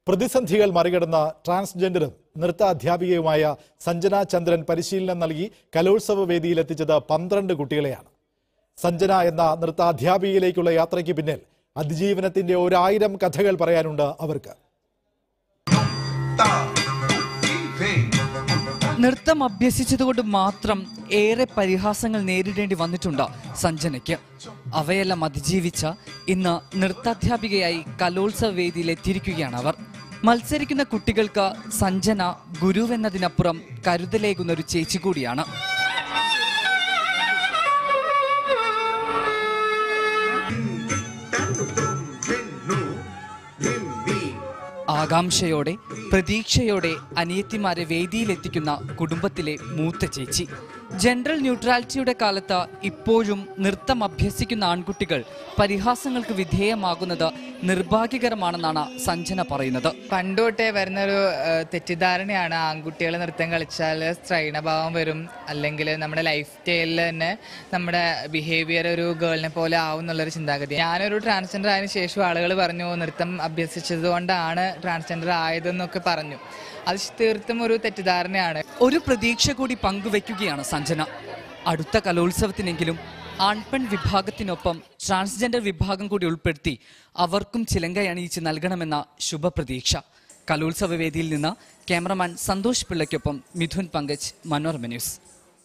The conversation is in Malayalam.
പ്രതിസന്ധികൾ മറികടന്ന ട്രാൻസ്ജെൻഡറും നൃത്ത അധ്യാപികയുമായ സഞ്ജന ചന്ദ്രൻ പരിശീലനം നൽകി കലോത്സവ വേദിയിലെത്തിച്ചത് പന്ത്രണ്ട് കുട്ടികളെയാണ് സഞ്ജന എന്ന നൃത്താധ്യാപികയിലേക്കുള്ള യാത്രയ്ക്ക് പിന്നിൽ അതിജീവനത്തിന്റെ ഒരായിരം കഥകൾ പറയാനുണ്ട് അവർക്ക് നൃത്തം അഭ്യസിച്ചതുകൊണ്ട് മാത്രം ഏറെ പരിഹാസങ്ങൾ നേരിടേണ്ടി വന്നിട്ടുണ്ട് സഞ്ജനയ്ക്ക് അവയെല്ലാം അതിജീവിച്ച ഇന്ന് നൃത്താധ്യാപികയായി കലോത്സവ വേദിയിൽ എത്തിയിരിക്കുകയാണ് അവർ മത്സരിക്കുന്ന കുട്ടികൾക്ക് സഞ്ജന ഗുരുവെന്നതിനപ്പുറം കരുതലേകുന്ന ഒരു ചേച്ചി കൂടിയാണ് ആകാംക്ഷയോടെ പ്രതീക്ഷയോടെ അനിയത്തിമാരെ വേദിയിലെത്തിക്കുന്ന കുടുംബത്തിലെ മൂത്ത ചേച്ചി ജനറൽ ന്യൂട്രാലിറ്റിയുടെ കാലത്ത് ഇപ്പോഴും നൃത്തം അഭ്യസിക്കുന്ന ആൺകുട്ടികൾ പരിഹാസങ്ങൾക്ക് വിധേയമാകുന്നത് നിർഭാഗ്യകരമാണെന്നാണ് സഞ്ജന പറയുന്നത് പണ്ട് തൊട്ടേ വരുന്നൊരു ഏഹ്, തെറ്റിദ്ധാരണയാണ് ആൺകുട്ടികൾ നൃത്തം കളിച്ചാൽ സ്ത്രൈണഭാവം വരും അല്ലെങ്കിൽ നമ്മുടെ ലൈഫ് സ്റ്റൈലിൽ തന്നെ നമ്മുടെ ബിഹേവിയർ ഒരു ഗേളിനെ പോലെ ആവും എന്നുള്ളൊരു ചിന്താഗതി ഞാനൊരു ട്രാൻസ്ജെൻഡർ ആയതിനു ശേഷം ആളുകൾ പറഞ്ഞു നൃത്തം അഭ്യസിച്ചത് കൊണ്ടാണ് ട്രാൻസ്ജെൻഡർ ആയതെന്നൊക്കെ പറഞ്ഞു അത് തീർത്തും ഒരു തെറ്റിദ്ധാരണയാണ് ഒരു പ്രതീക്ഷ കൂടി പങ്കുവെക്കുകയാണ് സഞ്ജന അടുത്ത കലോത്സവത്തിനെങ്കിലും ആൺപെൺ വിഭാഗത്തിനൊപ്പം ട്രാൻസ്ജെൻഡർ വിഭാഗം കൂടി ഉൾപ്പെടുത്തി അവർക്കും ചിലങ്കയണിയിച്ച് നൽകണമെന്ന ശുഭപ്രതീക്ഷ കലോത്സവ വേദിയിൽ നിന്ന് ക്യാമറമാൻ സന്തോഷ് പിള്ളയ്ക്കൊപ്പം മിഥുൻ പങ്കജ് മനോരമ ന്യൂസ്